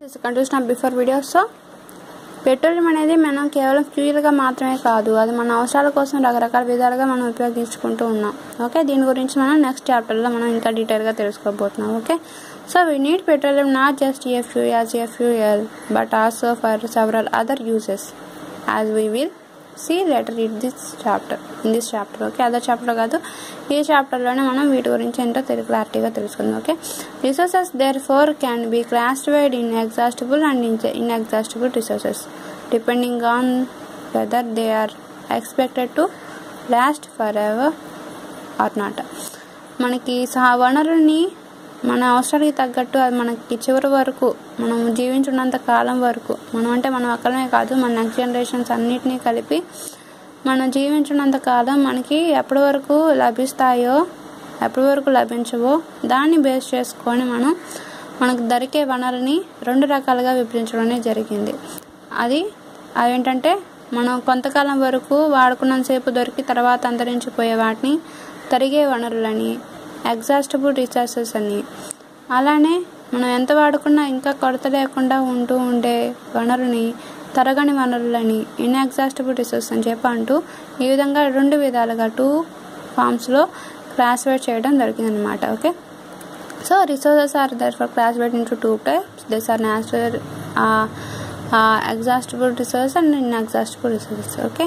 కంటూసిన before videos so petroleum అనేది మనం కేవలం ఫ్యూయల్గా మాత్రమే కాదు అది మన అవసరాల కోసం రకరకాల విధాలుగా మనం ఉపయోగించుకుంటూ ఉన్నాం ఓకే దీని గురించి మనం నెక్స్ట్ చాప్టర్లో మనం ఇంకా డీటెయిల్గా తెలుసుకోబోతున్నాం okay so we need petroleum not just a few as a fuel but also for several other uses as we will see later it this chapter in this chapter okay other chapter కాదు ఈ చాప్టర్లోనే మనం వీటి గురించి ఏంటో తెలుగు క్లారిటీగా తెలుసుకుందాం okay resources therefore can be classified in exhaustible and in in exhaustible resources depending on whether they are expected to last forever or not మనకి సహా వనరుల్ని మన అవసరానికి తగ్గట్టు అది మనకి చివరి వరకు మనం జీవించున్నంత కాలం వరకు మనం అంటే మనం ఒక్కలమే కాదు మన నెక్స్ట్ జనరేషన్స్ అన్నిటినీ కలిపి మనం జీవించున్నంత కాలం మనకి ఎప్పటి వరకు లభిస్తాయో ఎప్పటి వరకు లభించవో దాన్ని బేస్ చేసుకొని మనం మనకు దొరికే వనరుని రెండు రకాలుగా విభజించడం అనేది జరిగింది అది అవేంటంటే మనం కొంతకాలం వరకు వాడుకున్నంతసేపు దొరికి తర్వాత అంతరించిపోయే వాటిని తరిగే వనరులని ఎగ్జాస్టబుల్ రిసోర్సెస్ అని అలానే మనం ఎంత వాడుకున్నా ఇంకా కొరత లేకుండా ఉంటూ ఉండే వనరుని తరగని వనరులని ఇన్ఎగ్జాస్టబుల్ రిసోర్స్ అని చెప్పి అంటూ ఈ విధంగా రెండు విధాలుగా టూ ఫామ్స్లో క్లాసిఫై చేయడం జరిగిందనమాట okay so resources are therefore classified into two types this are natural exhaustible resource and inexhaustible resources okay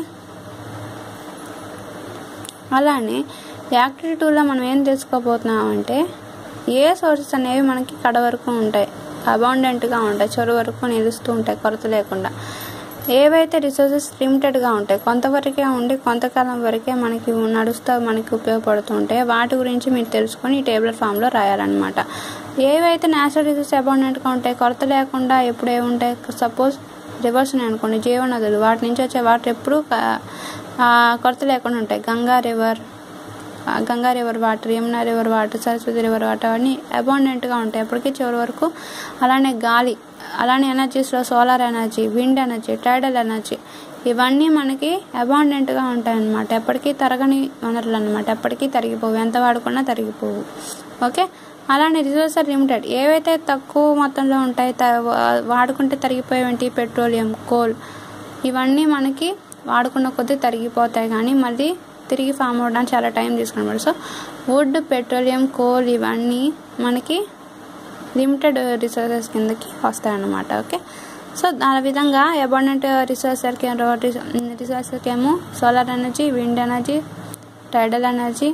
అలానే యాక్టివిటీ టూలో మనం ఏం తెలుసుకోబోతున్నాం అంటే ఏ సోర్సెస్ అనేవి మనకి కడ వరకు ఉంటాయి అబౌండెంట్గా ఉంటాయి చెరు వరకు నిలుస్తూ ఉంటాయి కొరత లేకుండా ఏవైతే రిసోర్సెస్ లిమిటెడ్గా ఉంటాయి కొంతవరకే ఉండి కొంతకాలం వరకే మనకి నడుస్తూ మనకి ఉపయోగపడుతూ ఉంటాయి వాటి గురించి మీరు తెలుసుకొని ఈ టేబుల్ ఫామ్లో రాయాలన్నమాట ఏవైతే న్యాచురల్ రిసోర్స్ అబౌండెంట్గా ఉంటాయి కొరత లేకుండా ఎప్పుడు ఏ ఉంటాయి సపోజ్ రివర్స్ ఉన్నాయి అనుకోండి జీవనదులు వాటి నుంచి వచ్చే వాటర్ ఎప్పుడు కొరత లేకుండా ఉంటాయి Ganga river Ganga river water Yamuna river water Saraswati river water అవన్నీ అబౌండెంట్గా ఉంటాయి ఎప్పటికీ చివరి వరకు అలానే గాలి అలానే ఎనర్జీస్లో solar energy wind energy tidal energy ఇవన్నీ మనకి అబౌండెంట్గా ఉంటాయి అన్నమాట ఎప్పటికీ తరగని వనరులు అనమాట ఎప్పటికీ తరిగిపోవు ఎంత వాడుకున్నా తరిగిపోవు ఓకే అలానే రిసోర్స్ ఆర్ లిమిటెడ్ ఏవైతే తక్కువ మొత్తంలో ఉంటాయి వాడుకుంటే తరిగిపోయేవి పెట్రోలియం కోల్ ఇవన్నీ మనకి వాడుకున్న కొద్దీ తరిగిపోతాయి కానీ మళ్ళీ తిరిగి ఫామ్ అవ్వడానికి చాలా టైం తీసుకున్నమాట సో వుడ్ పెట్రోలియం కోల్ ఇవన్నీ మనకి లిమిటెడ్ రిసోర్సెస్ కిందకి వస్తాయన్నమాట ఓకే సో ఆ విధంగా అబాండెంట్ రిసోర్సర్కి రిసోర్సర్కి ఏమో solar energy wind energy tidal energy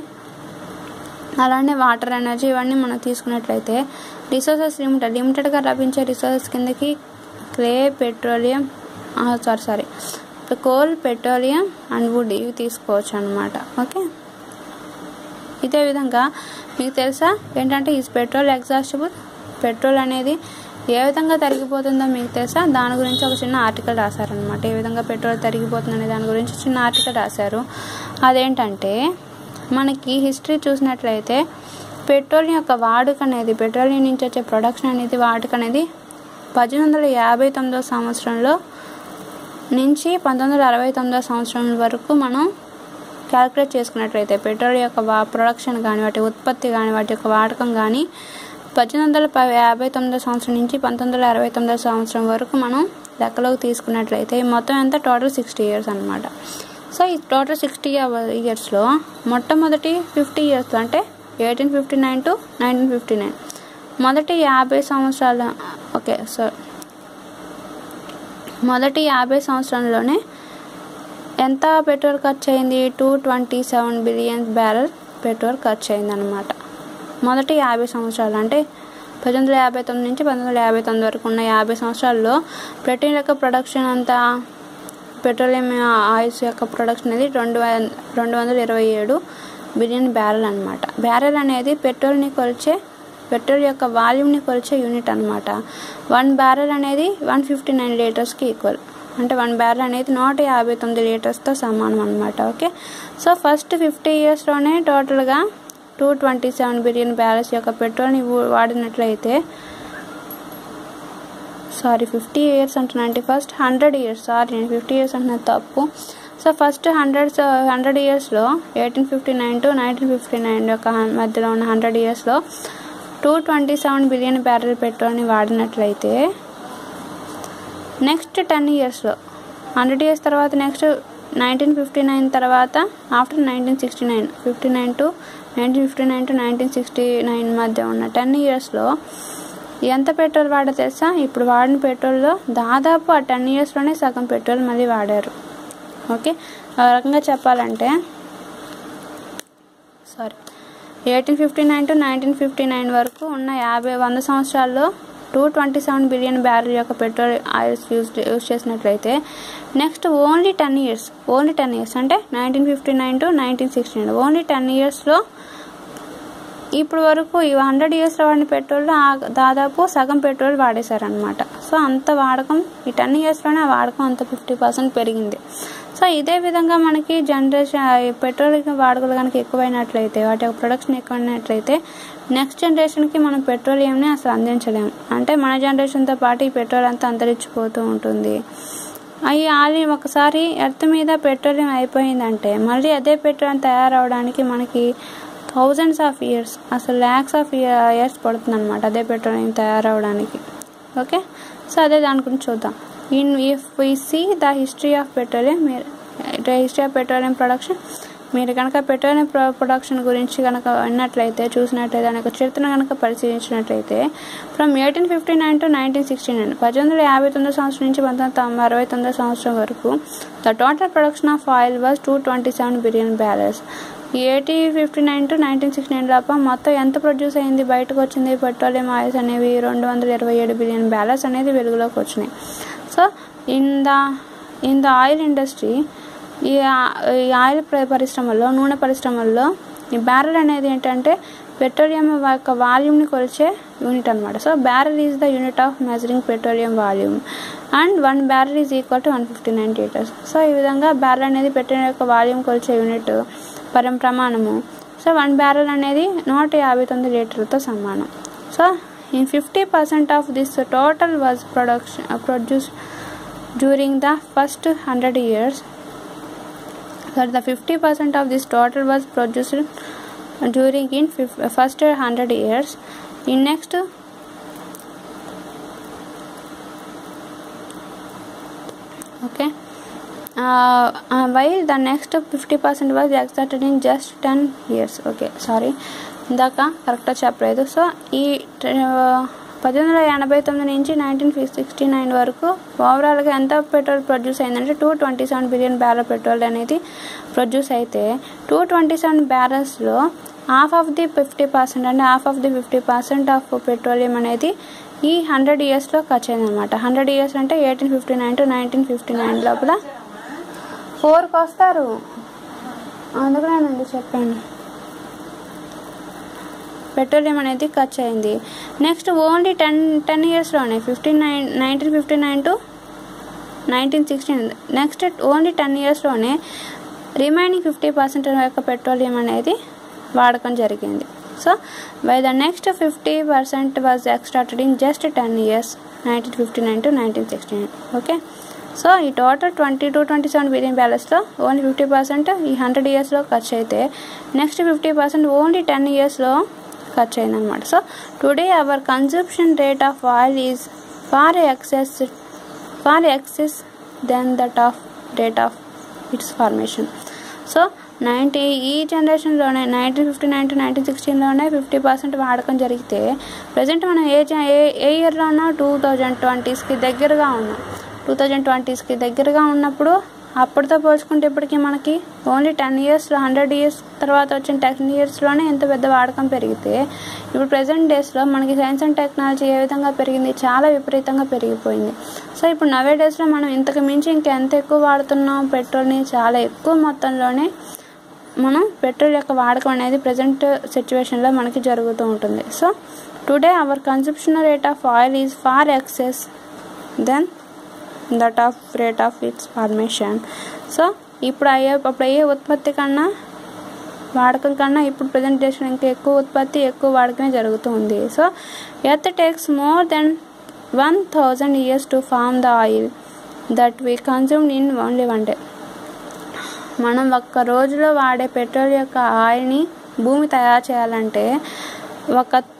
అలానే వాటర్ ఎనర్జీ ఇవన్నీ మనం తీసుకున్నట్లయితే రిసోర్సెస్ లిమిటెడ్ లిమిటెడ్గా లభించే రిసోర్సెస్ కిందకి clay petroleum sorry sorry coal petroleum and wood ఇవి తీసుకోవచ్చు అనమాట ఓకే ఇదే విధంగా మీకు తెలుసా ఏంటంటే ఈ పెట్రోల్ ఎగ్జాస్టబుల్ పెట్రోల్ అనేది ఏ విధంగా తరిగిపోతుందో మీకు తెలుసా దాని గురించి ఒక చిన్న ఆర్టికల్ రాశారనమాట ఏ విధంగా పెట్రోల్ తరిగిపోతుందనే దాని గురించి చిన్న ఆర్టికల్ రాశారు అదేంటంటే మనకి హిస్టరీ చూసినట్లయితే పెట్రోల్ యొక్క వాడుక అనేది పెట్రోలియం నుంచి వచ్చే ప్రొడక్షన్ అనేది వాడుక అనేది పద్దెనిమిది వందల యాభై తొమ్మిదో సంవత్సరంలో నుంచి పంతొమ్మిది వందల అరవై తొమ్మిదో సంవత్సరం వరకు మనం క్యాలిక్యులేట్ చేసుకున్నట్లయితే పెట్రోల్ యొక్క ప్రొడక్షన్ కానీ వాటి ఉత్పత్తి కానీ వాటి యొక్క వాడకం కానీ పద్దెనిమిది వందల యాభై తొమ్మిదో సంవత్సరం నుంచి పంతొమ్మిది వందల అరవై తొమ్మిదో సంవత్సరం వరకు మనం లెక్కలోకి తీసుకున్నట్లయితే మొత్తం ఎంత టోటల్ సిక్స్టీ ఇయర్స్ అనమాట సో ఈ టోటల్ సిక్స్టీ ఇయర్స్లో మొట్టమొదటి ఫిఫ్టీ ఇయర్స్ అంటే eighteen fifty nine to nineteen fifty nine మొదటి యాభై సంవత్సరాల ఓకే సో మొదటి యాభై సంవత్సరంలోనే ఎంత పెట్రోల్ ఖర్చు అయింది two twenty seven billion barrel petrol ఖర్చు అయింది అనమాట మొదటి యాభై సంవత్సరాలు అంటే పద్దెనిమిది వందల యాభై తొమ్మిది నుంచి పంతొమ్మిది వందల యాభై తొమ్మిది వరకు ఉన్న యాభై సంవత్సరాల్లో పెట్రోల్ యొక్క ప్రొడక్షన్ అంతా పెట్రోలియం ఆయిల్స్ యొక్క ప్రొడక్షన్ అనేది రెండు రెండు వందల ఇరవై ఏడు బిలియన్ బ్యారెల్ అనమాట బ్యారెల్ అనేది పెట్రోల్ని కొలిచే పెట్రోల్ యొక్క వాల్యూమ్ని కొలిచే యూనిట్ అనమాట వన్ బ్యారెల్ అనేది వన్ ఫిఫ్టీ నైన్ లీటర్స్కి ఈక్వల్ అంటే వన్ బ్యారెల్ అనేది నూట యాభై తొమ్మిది లీటర్స్తో సమానం అనమాట ఓకే సో ఫస్ట్ ఫిఫ్టీ ఇయర్స్లోనే టోటల్గా two twenty seven billion barrels యొక్క పెట్రోల్ని వాడినట్లయితే సారీ ఫిఫ్టీ ఇయర్స్ అంటున్నాండి ఫస్ట్ హండ్రెడ్ ఇయర్స్ సారీ నేను ఫిఫ్టీ ఇయర్స్ అంటున్నా తప్పు సో ఫస్ట్ హండ్రెడ్ హండ్రెడ్ ఇయర్స్లో eighteen fifty nine to nineteen fifty nine యొక్క మధ్యలో ఉన్న హండ్రెడ్ ఇయర్స్లో two twenty seven billion barrel పెట్రోల్ని వాడినట్లయితే నెక్స్ట్ టెన్ ఇయర్స్లో హండ్రెడ్ ఇయర్స్ తర్వాత నెక్స్ట్ నైన్టీన్ ఫిఫ్టీ నైన్ తర్వాత after nineteen sixty nine fifty nine to nineteen fifty nine to nineteen sixty nine మధ్య ఉన్న టెన్ ఇయర్స్లో ఎంత పెట్రోల్ వాడో తెలుసా ఇప్పుడు వాడిన పెట్రోల్లో దాదాపు ఆ టెన్ ఇయర్స్లోనే సగం పెట్రోల్ మళ్ళీ వాడారు ఓకే ఆ రకంగా చెప్పాలంటే sorry eighteen fifty nine to nineteen fifty nine వరకు ఉన్న యాభై వంద సంవత్సరాల్లో two twenty seven billion barrel యొక్క పెట్రోల్ ఆయిల్స్ యూజ్ యూజ్ చేసినట్లయితే next only ten years only ten years అంటే nineteen fifty nine to nineteen sixty nine only ten ఇయర్స్లో ఇప్పుడు వరకు ఈ హండ్రెడ్ ఇయర్స్లో వాడిన పెట్రోల్ దాదాపు సగం పెట్రోల్ వాడేశారనమాట సో అంత వాడకం ఈ టెన్ ఇయర్స్లోనే ఆ వాడకం అంత ఫిఫ్టీ పర్సెంట్ పెరిగింది సో ఇదే విధంగా మనకి జనరేషన్ పెట్రోల్ వాడుకలు కనుక ఎక్కువైనట్లయితే వాటి యొక్క ప్రొడక్షన్ ఎక్కువైనట్లయితే నెక్స్ట్ జనరేషన్కి మనం పెట్రోలియంని అసలు అందించలేము అంటే మన జనరేషన్తో పాటు ఈ పెట్రోల్ అంతా అంతరించిపోతూ ఉంటుంది అవి ఆలి ఒకసారి ఎర్త్ మీద పెట్రోలియం అయిపోయిందంటే మళ్ళీ అదే పెట్రోల్ తయారవడానికి మనకి థౌజండ్స్ ఆఫ్ ఇయర్స్ అసలు ల్యాక్స్ ఆఫ్ ఇయర్స్ పడుతుంది అనమాట అదే పెట్రోలియం తయారవడానికి ఓకే సో అదే దాని గురించి చూద్దాం in if we see the history of petroleum మీరు హిస్టరీ ఆఫ్ పెట్రోలియం ప్రొడక్షన్ మీరు కనుక పెట్రోలియం ప్రొడక్షన్ గురించి కనుక విన్నట్లయితే చూసినట్లయితే దాని యొక్క చరిత్రను కనుక పరిశీలించినట్లయితే from eighteen fifty nine to nineteen sixty nine పద్దెనిమిది వందల యాభై తొమ్మిది సంవత్సరం నుంచి పంతొమ్మిది తొంభై అరవై తొమ్మిది సంవత్సరం వరకు the total production of oil was two twenty seven billion balance eighty fifty nine to nineteen sixty nine లోప మొత్తం ఎంత ప్రొడ్యూస్ అయింది బయటకు వచ్చింది పెట్రోలియం ఆయిల్స్ అనేవి రెండు వందల ఇరవై ఏడు బిలియన్ బ్యాలెన్స్ అనేది వెలుగులోకి వచ్చినాయి so in the in the oil industry ఈ ఈ ఆయిల్ పరిశ్రమల్లో నూనె పరిశ్రమల్లో ఈ బ్యారెల్ అనేది ఏంటంటే పెట్రోలియం యొక్క వాల్యూమ్ని కొలిచే యూనిట్ అనమాట so barrel is the unit of measuring petroleum volume and one barrel is equal to one fifty nine litres so ఈ విధంగా బ్యారెల్ అనేది పెట్రోలియం యొక్క వాల్యూమ్ కొలిచే యూనిట్ పరం ప్రమాణము సో వన్ బ్యారెల్ అనేది నూట యాభై తొమ్మిది లీటర్లతో సమానం so in fifty percent of this total was production produce during the first hundred years that the 50% of this total was produced during in first 100 years in next okay uh, uh, while the next 50% was exerted in just 10 years okay sorry ఇందాక కరెక్ట్గా చెప్పలేదు so ఈ పద్దెనిమిది వందల ఎనభై తొమ్మిది నుంచి nineteen sixty nine వరకు ఓవరాల్గా ఎంత పెట్రోల్ ప్రొడ్యూస్ అయిందంటే two twenty seven billion barrel petrol అనేది ప్రొడ్యూస్ అయితే టూ ట్వంటీ సెవెన్ బ్యారల్స్లో half of the fifty percent అంటే half of the fifty percent of petroleum అనేది ఈ హండ్రెడ్ ఇయర్స్లో ఖర్చు అయింది అనమాట హండ్రెడ్ ఇయర్స్ అంటే eighteen fifty nine to nineteen fifty nine లోపల ఫోర్కి వస్తారు అందుకనేనండి చెప్పండి పెట్రోలియం అనేది ఖర్చు అయింది నెక్స్ట్ ఓన్లీ టెన్ టెన్ ఇయర్స్లోనే fifteen nine nineteen fifty nine to nineteen sixteen next only ten ఇయర్స్లోనే రిమైనింగ్ ఫిఫ్టీ పర్సెంట్ యొక్క పెట్రోలియం అనేది వాడకం జరిగింది so by the next fifty percent was extracted in just ten years nineteen fifty nine to nineteen sixty nine okay so ఈ total twenty two twenty seven billion బ్యాలెన్స్లో only fifty percent ఈ hundred ఇయర్స్లో ఖర్చు అయితే next fifty percent only ten ఇయర్స్లో ఖర్చు అయిందనమాట so today our consumption rate of oil is far excess far excess than that of rate of its formation so ninety ఈ జనరేషన్లోనే nineteen fifty nine to nineteen సిక్స్టీన్లోనే fifty percent వాడకం జరిగితే present మనం ఏ ఏ ఏ ఇయర్లో ఉన్నా టూ థౌజండ్ ట్వంటీస్కి దగ్గరగా ఉన్నాం టూ థౌజండ్ ట్వంటీస్కి దగ్గరగా ఉన్నప్పుడు అప్పటితో పోల్చుకుంటే ఇప్పటికి మనకి only ten years hundred years తర్వాత వచ్చిన టెన్ ఇయర్స్లోనే ఎంత పెద్ద వాడకం పెరిగితే ఇప్పుడు ప్రజెంట్ డేస్లో మనకి సైన్స్ అండ్ టెక్నాలజీ ఏ విధంగా పెరిగింది చాలా విపరీతంగా పెరిగిపోయింది సో ఇప్పుడు నవే డేస్లో మనం ఇంతకు మించి ఇంకెంత ఎక్కువ వాడుతున్నాం పెట్రోల్ని చాలా ఎక్కువ మొత్తంలోనే మనం పెట్రోల్ యొక్క వాడకం అనేది ప్రజెంట్ సిచ్యువేషన్లో మనకి జరుగుతూ ఉంటుంది so today our consumption rate of oil is far excess than that of rate of its formation so ఇప్పుడు అయ్యే అప్పుడు అయ్యే ఉత్పత్తి కన్నా వాడకం కన్నా ఇప్పుడు ప్రజెంటేషన్ ఇంకా ఎక్కువ ఉత్పత్తి ఎక్కువ వాడకమే జరుగుతూ ఉంది so earth takes more than one thousand years to form the oil that we consume in only one day మనం ఒక్క రోజులో వాడే పెట్రోల్ యొక్క ఆయిల్ని భూమి తయారు చేయాలంటే ఒక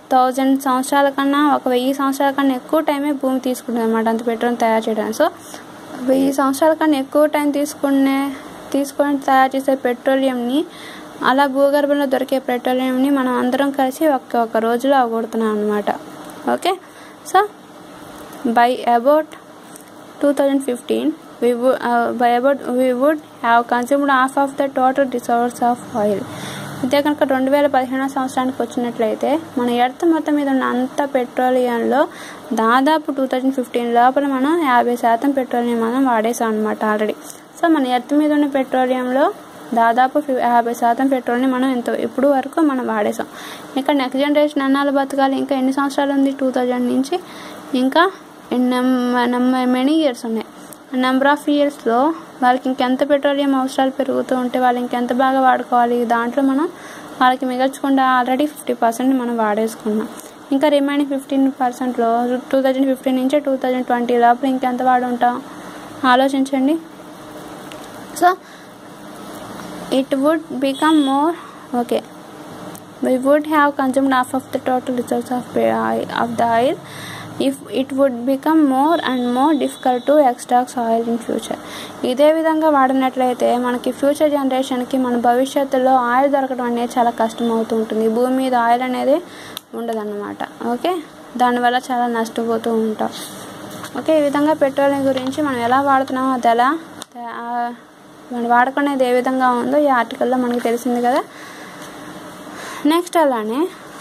థౌజండ్ సంవత్సరాల కన్నా ఒక వెయ్యి సంవత్సరాల కన్నా ఎక్కువ టైమే భూమి తీసుకుంటుంది అనమాట అంత పెట్రోల్ తయారు చేయడానికి సో వెయ్యి సంవత్సరాల కన్నా ఎక్కువ టైం తీసుకునే తీసుకొని తయారు చేసే పెట్రోలియంని అలా భూగర్భంలో దొరికే పెట్రోలియంని మనం అందరం కలిసి ఒక్క ఒక రోజులో అవగొడుతున్నాం అనమాట okay so by about 2015 we would uh, by about we would have consumed half of the total resource of oil ఇదే కనుక రెండు వేల పదిహేనో సంవత్సరానికి వచ్చినట్లయితే మన ఎర్త్ మొత్తం మీద ఉన్న అంత పెట్రోలియంలో దాదాపు టూ థౌజండ్ ఫిఫ్టీన్ లోపల మనం యాభై శాతం పెట్రోలియం మనం వాడేసాం అనమాట ఆల్రెడీ సో మన ఎర్త్ మీద ఉన్న పెట్రోలియంలో దాదాపు ఫి- యాభై శాతం పెట్రోల్ని మనం ఎంతో ఇప్పుడు వరకు మనం వాడేసాం ఇంకా నెక్స్ట్ జనరేషన్ అన్నాలు బతకాలి ఇంకా ఎన్ని సంవత్సరాలు ఉంది టూ థౌజండ్ నుంచి ఇంకా మెనీ ఇయర్స్ ఉన్నాయి నెంబర్ ఆఫ్ ఇయర్స్లో వాళ్ళకి ఇంకెంత పెట్రోలియం అవసరాలు పెరుగుతూ ఉంటే వాళ్ళు ఇంకెంత బాగా వాడుకోవాలి దాంట్లో మనం వాళ్ళకి మిగల్చకుండా ఆల్రెడీ ఫిఫ్టీ పర్సెంట్ మనం వాడేసుకున్నాం ఇంకా రిమైనింగ్ ఫిఫ్టీన్ పర్సెంట్లో టూ థౌజండ్ ఫిఫ్టీన్ నుంచి టూ థౌజండ్ ట్వంటీ లోపల ఇంకెంత వాడు ఉంటాం ఆలోచించండి so it would become more okay we would have consumed half of the total resource of, oil- of the oil if it would become more and more difficult to extract oil in future ఇదే విధంగా వాడినట్లయితే మనకి future జనరేషన్కి మన భవిష్యత్తులో oil దొరకడం అనేది చాలా కష్టం అవుతూ ఉంటుంది భూమి మీద ఆయిల్ అనేది ఉండదన్నమాట ఓకే దానివల్ల చాలా నష్టపోతూ ఉంటాం ఓకే ఈ విధంగా పెట్రోలియం గురించి మనం ఎలా వాడుతున్నామో అది ఎలా ఆ, మన వాడకం అనేది ఏ విధంగా ఉందో ఈ ఆర్టికల్లో మనకి తెలిసింది కదా నెక్స్ట్ అలానే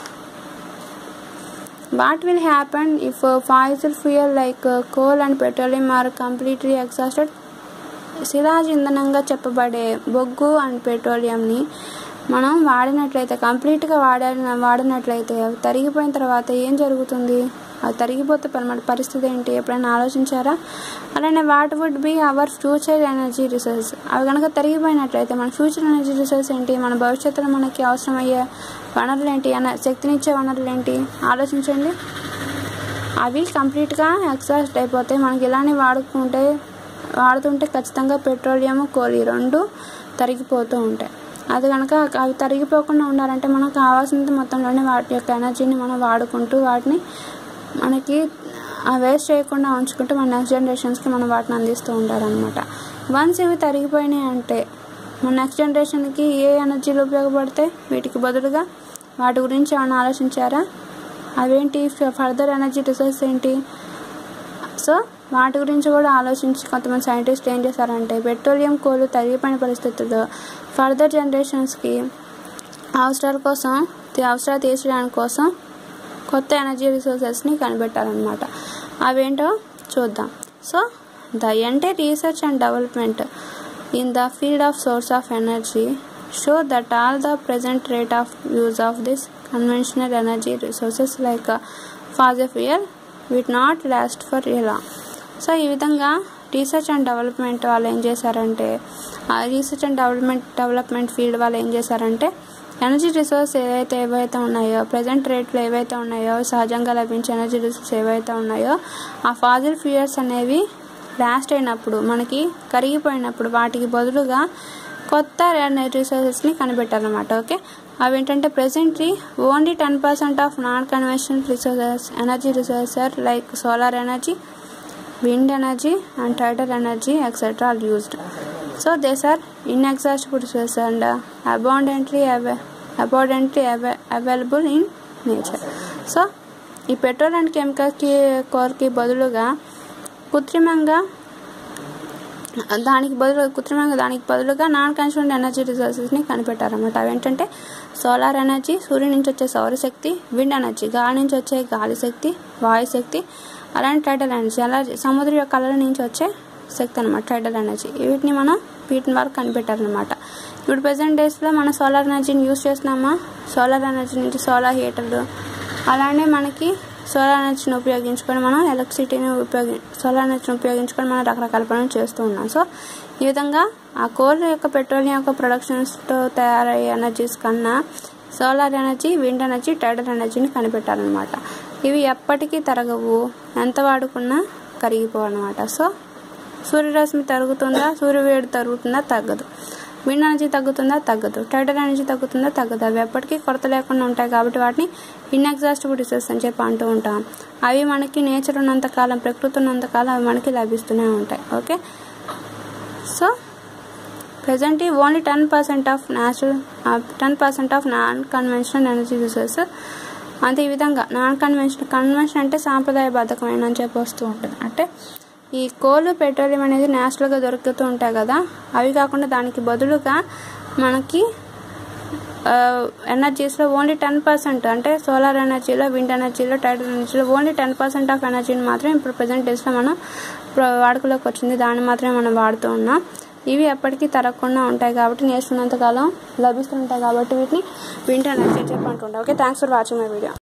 what will happen if fossil fuel like coal and petroleum are completely exhausted శిలాజ్ ఇంధనంగా చెప్పబడే బొగ్గు అండ్ పెట్రోలియంని మనం వాడినట్లయితే కంప్లీట్గా వాడ వాడినట్లయితే అవి తరిగిపోయిన తర్వాత ఏం జరుగుతుంది అది తరిగిపోతే పరి- మన పరిస్థితి ఏంటి ఎప్పుడైనా ఆలోచించారా అలానే what would be our future energy resource అవి కనుక తరిగిపోయినట్లయితే మన ఫ్యూచర్ ఎనర్జీ రిసోర్స్ ఏంటి మన భవిష్యత్తులో మనకి అవసరమయ్యే వనరులు ఏంటి అన శక్తినిచ్చే వనరులు ఏంటి ఆలోచించండి అవి కంప్లీట్గా ఎగ్జాస్ట్ అయిపోతాయి మనకి ఇలానే వాడుకుంటే వాడుతుంటే ఖచ్చితంగా పెట్రోలియం కోల్ ఈ రెండు తరిగిపోతూ ఉంటాయి అది కనుక అవి తరిగిపోకుండా ఉండాలంటే మనకు కావాల్సినంత మొత్తంలోనే వాటి యొక్క ఎనర్జీని మనం వాడుకుంటూ వాటిని మనకి వేస్ట్ చేయకుండా ఉంచుకుంటూ మన నెక్స్ట్ జనరేషన్స్కి మనం వాటిని అందిస్తూ ఉండాలన్నమాట వన్స్ ఇవి తరిగిపోయినాయి అంటే మన నెక్స్ట్ జనరేషన్కి ఏ ఎనర్జీలు ఉపయోగపడతాయి వీటికి బదులుగా వాటి గురించి ఏమైనా ఆలోచించారా అవేంటి ఫర్దర్ ఎనర్జీ రిసోర్స్ ఏంటి సో వాటి గురించి కూడా ఆలోచించి కొంతమంది సైంటిస్ట్ ఏం చేశారంటే పెట్రోలియం కోలు తరిగిపోయిన పరిస్థితుల్లో ఫర్దర్ జనరేషన్స్కి అవసరాల కోసం తి- అవసరాలు తీర్చడానికి కోసం కొత్త ఎనర్జీ రిసోర్సెస్ని కనిపెట్టారనమాట అవేంటో చూద్దాం సో ద ఎంటే research and development in the field of source of energy show that all the present rate of use of this conventional energy resources like fossil fuel will not last for a long so ఈ విధంగా research and development వాళ్ళు ఏం చేశారంటే ఆ research and development development field వాళ్ళు ఏం చేశారంటే energy resource ఏవైతే ఏవైతే ఉన్నాయో ప్రజెంట్ రేట్లో ఏవైతే ఉన్నాయో సహజంగా లభించే ఎనర్జీ రిసోర్స్ ఏవైతే ఉన్నాయో ఆ ఫాజిల్ ఫ్యూయల్స్ అనేవి లాస్ట్ అయినప్పుడు మనకి కరిగిపోయినప్పుడు వాటికి బదులుగా కొత్త ఎనర్జీ రిసోర్సెస్ని కనిపెట్టాలన్నమాట ఓకే అవి ఏంటంటే presently only ten percent of non conventional resources energy resources are like solar energy wind energy and tidal energy etc are used so these are inexhaustible resources and uh, abundantly ava- abundantly ava- available in nature so ఈ petrol and కెమికల్కి కోర్కి బదులుగా కృత్రిమంగా దానికి బదులు కృత్రిమంగా దానికి బదులుగా నాన్ కన్స్యూమ్డ్ ఎనర్జీ రిసోర్సెస్ని కనిపెట్టారన్నమాట అవేంటంటే సోలార్ ఎనర్జీ సూర్యుడి నుంచి వచ్చే సౌరశక్తి విండ్ ఎనర్జీ గాలి నుంచి వచ్చే గాలి శక్తి వాయు శక్తి అలానే టైడల్ ఎనర్జీ అలా సముద్రం యొక్క కళల నుంచి వచ్చే శక్తి అనమాట టైడల్ ఎనర్జీ వీటిని మనం వీటిని వరకు కనిపెట్టారనమాట ఇప్పుడు ప్రజెంట్ డేస్లో మనం సోలార్ ఎనర్జీని యూస్ చేస్తున్నామా సోలార్ ఎనర్జీ నుంచి సోలార్ హీటర్లు అలానే మనకి సోలార్ ఎనర్జీని ఉపయోగించుకొని మనం ఎలక్ట్రిసిటీని ఉపయోగి సోలార్ ఎనర్జీని ఉపయోగించుకొని మనం రకరకాల పనులు చేస్తూ ఉన్నాం సో ఈ విధంగా ఆ కోల్ యొక్క పెట్రోలియం యొక్క ప్రొడక్షన్స్తో తయారయ్యే ఎనర్జీస్ కన్నా solar energy wind energy tidal ఎనర్జీని కనిపెట్టాలన్నమాట ఇవి ఎప్పటికీ తరగవు ఎంత వాడుకున్నా కరిగిపోవు అనమాట సో సూర్యరశ్మి తరుగుతుందా సూర్యవేడి తరుగుతుందా తగ్గదు విండ్ ఎనర్జీ తగ్గుతుందా తగ్గదు టైడల్ ఎనర్జీ తగ్గుతుందా తగ్గదు అవి ఎప్పటికీ కొరత లేకుండా ఉంటాయి కాబట్టి వాటిని ఇన్ఎగ్జాస్టిబుల్ రిసోర్స్ అని చెప్పి అంటూ ఉంటాం అవి మనకి నేచర్ ఉన్నంత కాలం ప్రకృతి ఉన్నంత కాలం అవి మనకి లభిస్తూనే ఉంటాయి okay so present only ten percent of natural ten percent of non conventional energy resource అంతే ఈ విధంగా నాన్ కన్వెన్షన్ కన్వెన్షన్ అంటే సాంప్రదాయబద్ధకమైన అని చెప్పి వస్తూ ఉంటుంది అంటే ఈ కోల్ పెట్రోలియం అనేది న్యాచురల్గా దొరుకుతూ ఉంటాయి కదా అవి కాకుండా దానికి బదులుగా మనకి ఎనర్జీస్లో ఓన్లీ టెన్ పర్సెంట్ అంటే సోలార్ ఎనర్జీలో విండ్ ఎనర్జీలో టైడల్ ఎనర్జీలో ఓన్లీ టెన్ పర్సెంట్ ఆఫ్ ఎనర్జీని మాత్రమే ఇప్పుడు ప్రజెంట్ డేస్లో మనం వాడుకలోకి వచ్చింది దాన్ని మాత్రమే మనం వాడుతూ ఉన్నాం ఇవి ఎప్పటికీ తరగకుండా ఉంటాయి కాబట్టి నేర్చుకున్నంతకాలం లభిస్తుంటాయి కాబట్టి వీటిని విండ్ ఎనర్జీ చెప్పి అంటుంటాం okay thanks for watching my video